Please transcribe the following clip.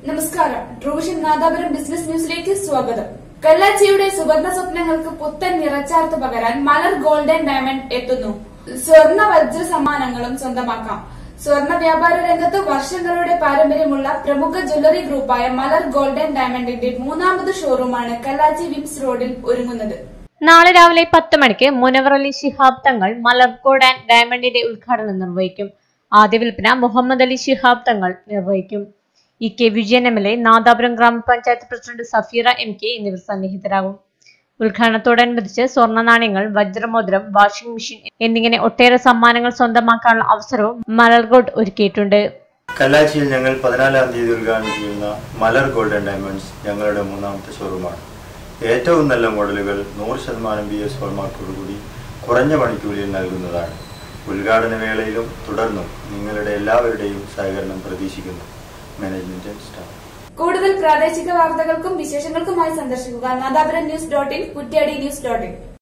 നമസ്കാരം ട്രൂവിഷൻ നാദാപുരം ബിസിനസ് ന്യൂസിലേക്ക് സ്വാഗതം കല്ലാച്ചിയുടെ സുവർണ സ്വപ്നങ്ങൾക്ക് പുത്തൻ നിറച്ചാർത്ത് പകരാൻ മലർ ഗോൾഡൻ ഡയമണ്ട് എത്തുന്നു സ്വർണ വജ്ര സമ്മാനങ്ങളും സ്വന്തമാക്കാം സ്വർണ വ്യാപാര രംഗത്ത് വർഷങ്ങളുടെ പാരമ്പര്യമുള്ള പ്രമുഖ ജ്വല്ലറി ഗ്രൂപ്പായ മലർ ഗോൾഡൻ ഡയമണ്ടിന്റെ മൂന്നാമത് ഷോറൂമാണ് കല്ലാച്ചി വിംസ് റോഡിൽ ഒരുങ്ങുന്നത് നാളെ രാവിലെ പത്ത് മണിക്ക് മുനവർ അലി ശിഹാബ് തങ്ങൾ മലർക്കോട് ആൻഡ് ഡയമണ്ടിന്റെ ഉദ്ഘാടനം നിർവഹിക്കും ആദ്യ വിൽപ്പന മുഹമ്മദ് അലി ശിഹാബ് തങ്ങൾ നിർവഹിക്കും E K Vijayan M L A Nadapuram ഗ്രാമപഞ്ചായത്ത് പ്രസിഡന്റ് സഫീറ എം കെ എന്നിവർ സന്നിഹിതരാകും ഉദ്ഘാടനത്തോടനുബന്ധിച്ച് സ്വർണ്ണ നാണയങ്ങൾ വജ്രമോതിരം വാഷിംഗ് മെഷീൻ എന്നിങ്ങനെ ഒട്ടേറെ സമ്മാനങ്ങൾ സ്വന്തമാക്കാനുള്ള അവസരവും മലർകോട്ട് ഒരുക്കിയിട്ടുണ്ട് കല്ലാച്ചിയിൽ ഞങ്ങൾ പതിനാലാം തീയതി ഉദ്ഘാടനം ചെയ്യുന്ന മലർ ഗോൾഡൻ ഡയമണ്ട്സ് ഞങ്ങളുടെ മൂന്നാമത്തെ ഷോറൂമാണ് ഏറ്റവും നല്ല മോഡലുകൾ നൂറ് ശതമാനം ബി എസ് ഹോൾമാർക്കോടുകൂടി കുറഞ്ഞ മണിക്കൂലിൽ നൽകുന്നതാണ് ഉദ്ഘാടന വേളയിലും തുടർന്നും നിങ്ങളുടെ എല്ലാവരുടെയും സഹകരണം പ്രതീക്ഷിക്കുന്നു മാനേജ്മെന്റ് ആൻഡ് സ്റ്റാഫ് കൂടുതൽ പ്രാദേശിക വാർത്തകൾക്കും വിശേഷങ്ങൾക്കുമായി സന്ദർശിക്കുക Nadapuram news dot in Kuttiady news dot in